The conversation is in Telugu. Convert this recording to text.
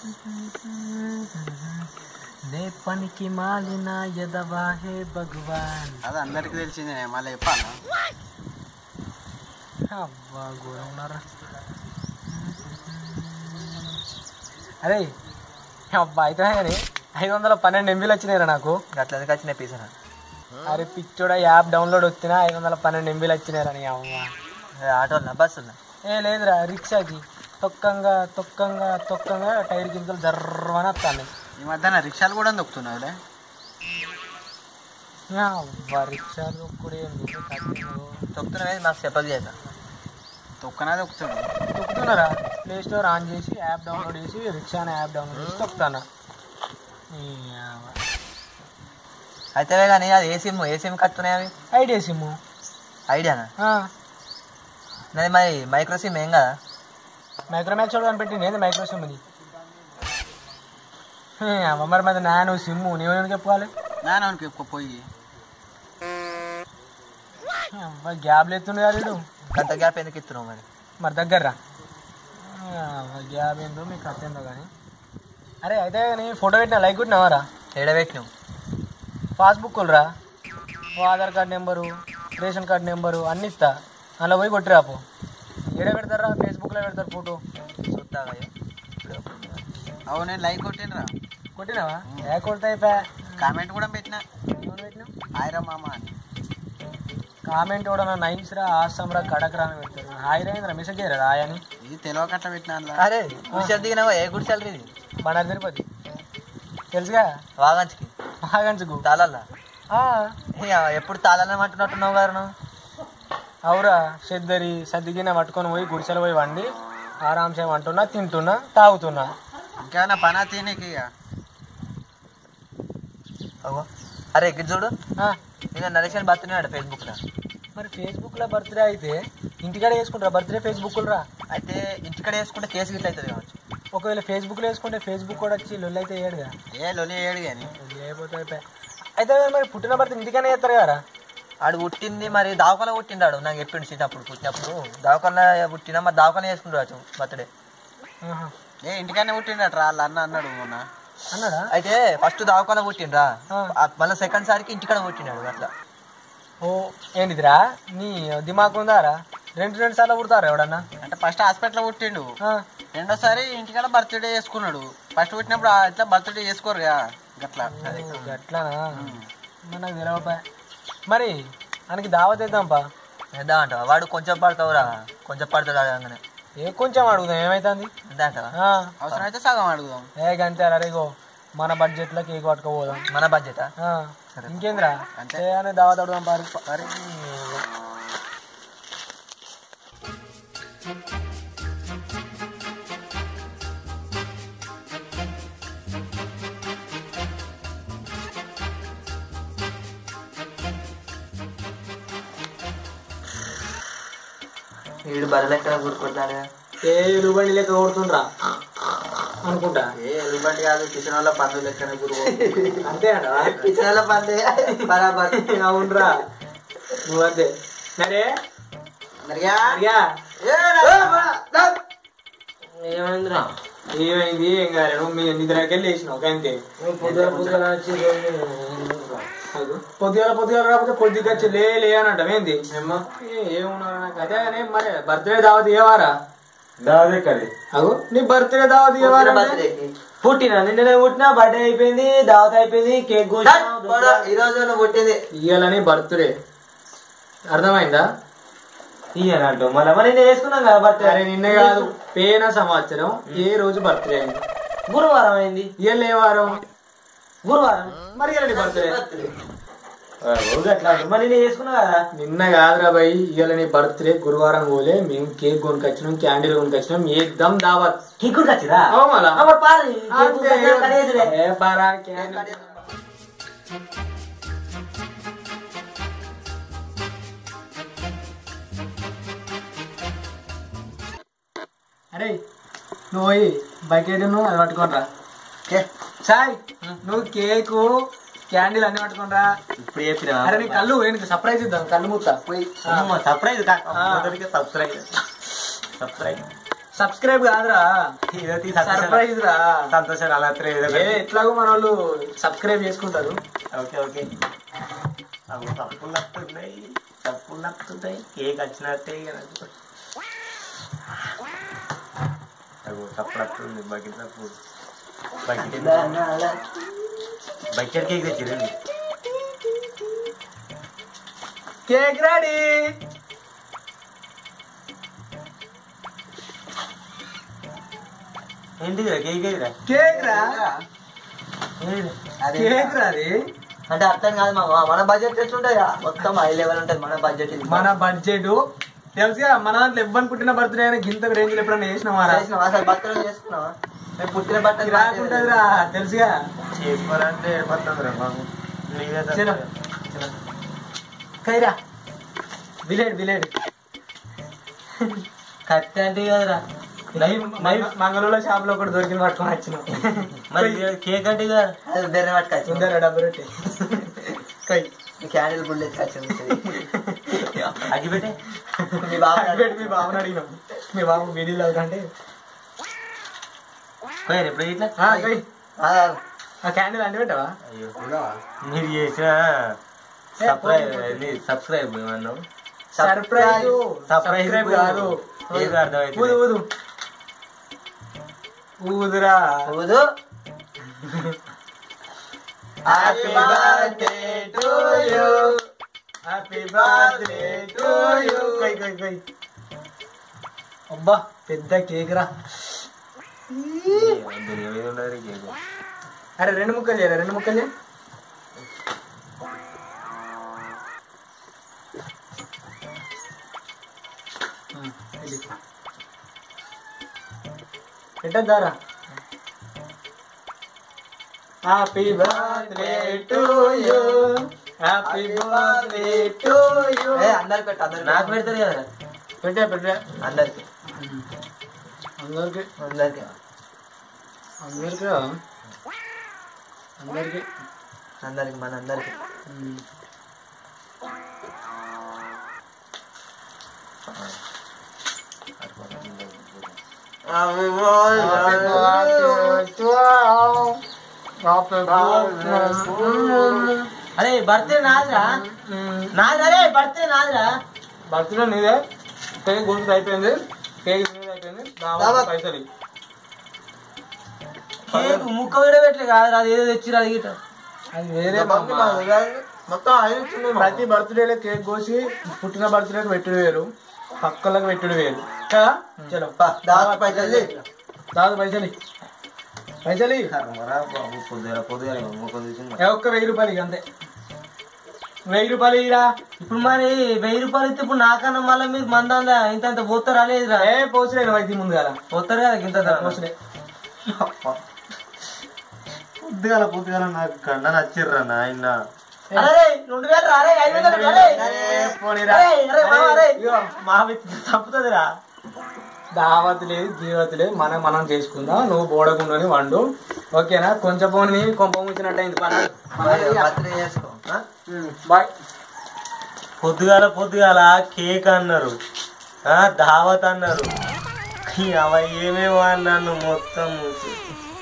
నే పనికి మాలిన యదవా హే భగవాన్ అది అందరికి తెలిసిందే మళ్ళీ చెప్పాలా అబ్బా ఘోరం ఉన్నారా అరే అబ్బా అయితే కానీ ఐదు వందల పన్నెండు ఎంబీలు వచ్చినాయిరా నాకు అట్లా ఎందుకు వచ్చిన పీసా అరే పిచ్చోడా యాప్ డౌన్లోడ్ వచ్చినా ఐదు వందల పన్నెండు ఎంబీలు వచ్చినాయిరా నీ అమ్మ ఆటోనా బస్సునా ఏ లేదురా రిక్షాకి తొక్కంగా తొక్కంగా తొక్కంగా టైర్ గింజలు జర్రమని వస్తాను ఈ మధ్యన రిక్షాలు కూడా దొక్కుతున్నావులే అబ్బా రిక్షాలు కూడా ఎందుకు కట్టినావు? తొక్కుతున్నది మాకు చెప్పదు చేద్దాం తొక్కనా దొక్కుతాడు తొక్కుతున్నారా ప్లే స్టోర్ ఆన్ చేసి యాప్ డౌన్లోడ్ చేసి రిక్షా అనే యాప్ డౌన్లోడ్ చేసి తొక్కుతానా ఈ అవ్వ. అయితే కానీ అది ఏ సిమ్ ఏ సిమ్ కట్టున్నాయి అవి ఐడియా సిమ్ ఐడియానా ఆ, నాది మరి మైక్రో సిమ్ ఏం కదా మైక్రోమాక్స్ కూడా కనిపెట్టింది ఏంది మైక్రో సిమ్ ఇది హే, అవ్వ మరి మరి నాను సిమ్ నీవు చెప్పుకోవాలి నాన్నకి పోయి అవ్వ, గ్యాబ్లు ఎత్తుండే కదా వీడు గంట గ్యాప్ ఎందుకు ఇస్తున్నావు మరి మరి దగ్గర రా అవ్వ, గ్యాబ్ ఏందో మీకు అర్థందో కానీ అరే అయితే కానీ ఫోటో పెట్టిన లైక్ కొట్టినావారా ఎడబెట్టినావు పాస్బుక్ రా ఓ Aadhaar card number ration card number అన్ని ఇస్తా అలా పోయి కొట్టిరాపో ఏడ పెడతారా ఫేస్బుక్లో పెడతారు ఫోటో చూస్తాగా అవును నేను లైక్ కొట్టినరా కొట్టినావా ఏ కొడతా అయిపోయా కామెంట్ కూడా పెట్టినా ఏమని పెట్టినావు హాయ్రా మామ అని కామెంట్ కూడా నా నైన్స్ రా ఆసం రా కడక్ రా అని పెడతారు హాయ్ రా మెసేజ్ చేయరా హాయ్ అని ఇది తెలియకట్ల పెట్టినా అందులో. అరే గుడిసెలు దిగినావా ఏ గుడిసెలు ఇది బండారు తిరుపతి తెలుసుగా వాగంచుకి బాగంచుకు తాళాలా ఆ, ఎప్పుడు తాళాలని అంటున్నట్టున్నావు గారు నువ్వు అవురా సెద్దరి సర్దిగిన పట్టుకొని పోయి గుడిసెలు పోయి వండి ఆరాంసే వంటున్నా తింటున్నా తాగుతున్నా ఇంకేమైనా పనా తినేకి ఇక అగో అరే ఇక్కడ చూడు ఆ, నేను నరేషన్ బతున్నాడు ఫేస్బుక్లో మరి ఫేస్బుక్లో బర్త్డే అయితే ఇంటికాడ వేసుకుంటారా బర్త్డే ఫేస్బుక్లో రా అయితే ఇంటికాడ వేసుకుంటే కేసు గిట్ల అవుతుంది కావచ్చు ఒకవేళ ఫేస్బుక్లో వేసుకుంటే ఫేస్బుక్ కూడా వచ్చి లొల్లి అయితే ఏడుగా ఏ లొలి ఏడు కానీ లేకపోతే అయిపోయి. అయితే మరి పుట్టిన బర్త్ ఇంటికనే చేస్తారు కదా ఆడు పుట్టింది మరి దావకాల పుట్టిండాడు నాకు చెప్పిండు చిన్నప్పుడు పుట్టినప్పుడు దావకాల పుట్టినా మరి దావకాల చేసుకుంటాడు బర్త్డే ఆహా. ఏ ఇంటికనే పుట్టిండట రా వాళ్ళ అన్న అన్నాడు మొన్న అన్నాడా అయితే ఫస్ట్ దావకాల పుట్టిండ్రా ఆ. ఆ మళ్ళీ సెకండ్ సారికి ఇంటికాడ పుట్టినాడు అట్లా ఓ ఏంటిదిరా నీ దిమాగ్ ఉందారా రెండు రెండు సార్లు పుడతారా ఎవడన్నా అంటే ఫస్ట్ హాస్పిటల్ పుట్టిండు ఆ, రెండోసారి ఇంటికాడ బర్త్డే చేసుకున్నాడు ఫస్ట్ పుట్టినప్పుడు ఆ ఇట్లా బర్త్డే చేసుకోరు కదా గట్లా ఓ, గట్లానా మరి నాకు తెలియపా మరి మనకి దావత్ వేద్దాంపా వేద్దాం అంటావా వాడు కొంచెం పడతావురా కొంచెం పడతాడు అడగంగానే ఏ కొంచెం అడుగుదాం ఏమైతుంది అంతే అంటావా ఆ, అవసరమైతే సగం అడుగుదాం ఏ గంతే అరేగో మన బడ్జెట్లో కేక్ పట్టుకోపోదాం మన బడ్జెటా ఆ, ఇంకేంద్రా అంతే. ఏ అని దావత్ అడుగుదాం పారి మరి వీడు బదులు ఎక్కడ కూరుకుంటాడు ఏ ఎలుబండి లెక్క కొడుతుండ్రా అనుకుంటా ఏ ఎలుబంటి కాదు కిచెన్ వల్ల పందులు లెక్కనే గురువు అంతే అంటవా కిచెన్ పంది బరాబర్ అవునరా నువ్వు అంతే సరే మరిగా అడిగా ఏమైందిరా ఏమైంది ఏం కాలే నువ్వు మీ నిద్రకెళ్ళి వేసినావు ఒక అంతే పొద్దున పొద్దున వచ్చి పొద్దుగాల పొద్దుగాల రాకపోతే పొద్దుగా వచ్చి లే లే అని అంటాం ఏంది ఏమున్నారా నాకు అదే కానీ మరి బర్త్డే దావత్ ఇవ్వవారా దాదే కది అగు నీ బర్త్డే దావత్ ఇవ్వవారా పుట్టిన నిన్ననే పుట్టిన బర్త్డే అయిపోయింది దావత్ అయిపోయింది కేక్ ఈ రోజు నువ్వు పుట్టింది ఇయ్యాలని బర్త్డే అర్థమైందా ఇయ్యనంటూ మళ్ళీ మరి నేను వేసుకున్నాం కదా బర్త్డే అరే నిన్న కాదు పేన సంవత్సరం ఏ రోజు బర్త్డే అయింది గురువారం అయింది ఇయ్యాల ఏ వారం గురువారం మరి ఇయ్యాల బర్త్డే రోజు అట్లా అంటారు. మరి నేను వేసుకున్నా కదా నిన్న కాదురా భయ్ ఇవాళ నీ బర్త్డే గురువారం పోలే మేము కేక్ కొనుకొచ్చినాం క్యాండిల్ కొనుకొచ్చినాం ఏకదం దావత్ కేక్ వచ్చిరా అవు మళ్ళా పారి అంతే. ఏ బారా క్యాండిల్. అరే నువ్వు పోయి బకెట్ నువ్వు అది పట్టుకోనరా సాయ్ నువ్వు కేకు క్యాండిల్ అన్ని పట్టుకోనరా ఇప్పుడు చెప్పినా అరే నీ కళ్ళు నేను సర్ప్రైజ్ ఇద్దాం కళ్ళు మూతా surprise surprise surprise surprise subscribe కాదురా ఏదో తీ సంతోషం సర్ప్రైజ్ రా సంతోషం అలా అత్రే ఏదో ఏ ఎట్లాగో మన వాళ్ళు సబ్స్క్రైబ్ చేసుకుంటారు ఓకే ఓకే అవి తప్పులు నప్పుతున్నాయి తప్పులు నప్పుతున్నాయి కేక్ వచ్చినట్టే ఇక నాకు అగో తప్పు నప్పుతుంది బకెట్ తప్పు బకెట్ బకెట్ కేక్ తెచ్చిరండి కేక్ రెడీ ఏంటిదిరా కేక్ ఏదిరా కేక్ రా అదే కేక్ రా అది అంటే అర్థం కాదు మామ మన బడ్జెట్ ఎట్లుంటాయి మొత్తం హై లెవెల్ ఉంటుంది మన బడ్జెట్ ఇది మన బడ్జెట్ తెలుసుగా మన దాంట్లో ఇవ్వని పుట్టిన బర్త్డే అని గింత రేంజ్ ఎప్పుడైనా చేసినావా రా? చేసినావా అసలు బట్టలు చేసుకున్నావా మేము పుట్టిన బట్టలు రాకుంటదిరా తెలుసుగా చేసుకోవాలంటే ఏడిపోతుంది రా బాబు నీదే చలో. తప్పు. కైరా విలేడ్ విలేడ్ కత్తి అంటే కదరా మంగళూరులో షాప్ లో ఒకటి దొరికింది పట్టుకొని వచ్చినాం మరి ఇది కేక్ అంటే కదా అది బెర్రె పట్టుకొచ్చి ఉందరా డబ్బు రొట్టె కై క్యాండిల్ గుళ్ళు ఎత్తుకొచ్చింది అగ్గి పెట్టే మీ బాబు పెట్టి మీ బాబుని అడిగినాం మీ బాబు వీడియోలో అవుతుంటే పోయారు ఎప్పుడు ఇట్లా కై ఆ, ఆ క్యాండిల్ అంటి పెట్టవా అయ్యో మీరు చేసిన సబ్స్క్రైబ్ సబ్స్క్రైబ్ ఏమన్నావు సర్ప్రైజ్ సర్ప్రైజ్ సబ్స్క్రైబ్ కాదు ఏదో ఊదు అర్థమైంది ఊదు ఊదురా ఊదు happy birthday to you happy birthday to you కై కై కై అబ్బా పెద్ద కేక్ రా అరే రెండు ముక్కలు చేయరా రెండు ముక్కలు చేయ పెట్టద్దారా happy birthday to you happy birthday to you ఏ, అందరికి పెట్టు అందరికి నాకు పెడతారు కదా పెట్టా పెట్టా అందరికి అందరికి అందరికి అందరికి అందరికి అందరికి మన అందరికి అరే బర్త్డే నాదిరా నాది అరే బర్త్డే నాదిరా బర్త్డే నీదే కేక్ గుంటు అయిపోయింది కేక్ మీద అయిపోయింది దావా దావా. పైసలు ఇయ్యి. కేక్ ముక్క విడబెట్టలే కాదురా అది ఏదో తెచ్చిరా అది గిట్ట అది వేరే మామ. మొత్తం ఐదు వచ్చింది ప్రతి బర్త్డేలో కేక్ కోసి పుట్టిన బర్త్డేకి పెట్టుడు వేరు పక్కలకు పెట్టుడు వేరు కదా చలో దావా పైసలు దాదా పైసలు ఇయ్యి. పైసలు ఇయ్యి. బాబు పొద్దుగా పొద్దుగా ముక్క తీసింది ఏ ఒక్క వెయ్యి రూపాయలు ఇయ్యి అంతే వెయ్యి రూపాయలు ఇరా ఇప్పుడు మరి వెయ్యి రూపాయలు ఇస్తే ఇప్పుడు నాకన్నా మళ్ళీ మీరు మందా ఇంత ఇంత పోతారా లేదురా ఏ పోసలేదు వైద్యం ముందు కదా పోతారు కదా ఇంత పోసలే పొద్దుగాల పొద్దుగాల నాకు కన్నా నచ్చిర్రా నాయన అరే రెండు వేలు రా, అరే ఐదు వేలు రా, అరే. పోనీరా. అరే, అరే, మామ, అరే. ఇగో, మా మిత్రుడు చంపుతుందిరా దావత్ లేదు జీవత్ లేదు మనం మనం చేసుకుందాం నువ్వు బోడకుండాని వండు ఓకేనా కొంచెం పోనీ కొంప ముంచినట్టు అయింది పని బర్త్డే చేసుకో ఆ? బాయ్ పొద్దుగాల పొద్దుగాల కేక్ అన్నారు ఆ దావత్ అన్నారు అవ ఏమేమో అన్నాను మొత్తం